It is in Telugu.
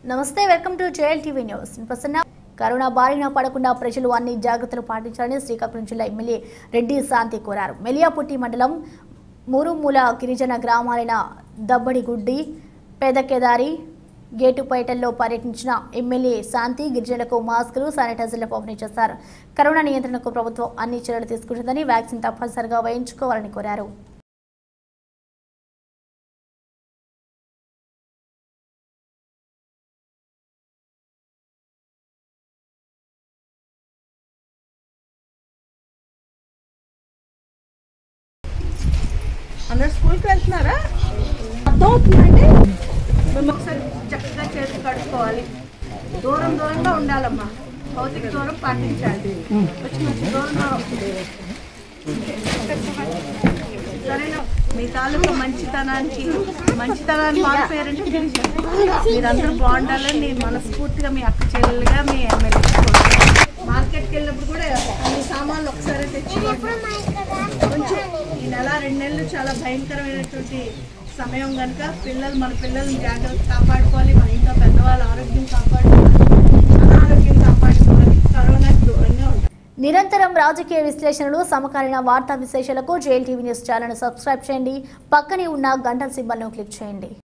నమస్తే welcome to JL TV news Prasanna corona బారిన పడకుండా ప్రజలు అన్ని జాగ్రత్తలు పాటించాలని శ్రీకాకుళం జిల్లా ఎమ్మెల్యే రెడ్డి శాంతి కోరారు మెలియాపుట్టి మండలం మూరుమూల గిరిజన గ్రామాలైన దబ్బడిగుడ్డి పెదకెదారి గేటుపేటల్లో పర్యటించిన ఎమ్మెల్యే శాంతి గిరిజనులకు మాస్కులు శానిటైజర్లు పంపిణీ చేశారు కరోనా నియంత్రణకు ప్రభుత్వం అన్ని చర్యలు తీసుకుంటుందని వ్యాక్సిన్ తప్పనిసరిగా వేయించుకోవాలని కోరారు అందరు స్కూల్కి వెళ్తున్నారా అర్థమవుతుందండి మేము ఒకసారి చక్కగా చేసి కడుక్కోవాలి దూరం దూరంగా ఉండాలమ్మా భౌతిక దూరం పాటించాలి వచ్చి వచ్చి దూరం దూరం సరేనా మీ తాలూకా మంచితనానికి మంచితనాన్ని మారిపోయారంటే మీరందరూ బాగుండాలని నేను మనస్ఫూర్తిగా మీ అక్క చెల్లెలుగా మీ ఎమ్మెల్యే మార్కెట్కి వెళ్ళినప్పుడు కూడా అన్ని సామాన్లు ఒకసారి తెచ్చుకోండి కొంచెం ఈ నెల రెండు నెలలు చాలా భయంకరమైనటువంటి సమయం కనుక పిల్లలు మన పిల్లల్ని జాగ్రత్త కాపాడుకోవాలి మన ఇంట్లో పెద్దవాళ్ళ ఆరోగ్యం కాపాడుకోవాలి అనారోగ్యం కాపాడుకోవాలి కరోనాకి దూరంగా ఉండాలి నిరంతరం రాజకీయ విశ్లేషణలు సమకాలీన వార్తా విశేషాలకు JL TV news channel subscribe చేయండి పక్కనే ఉన్న గంటల సింబల్ను క్లిక్ చేయండి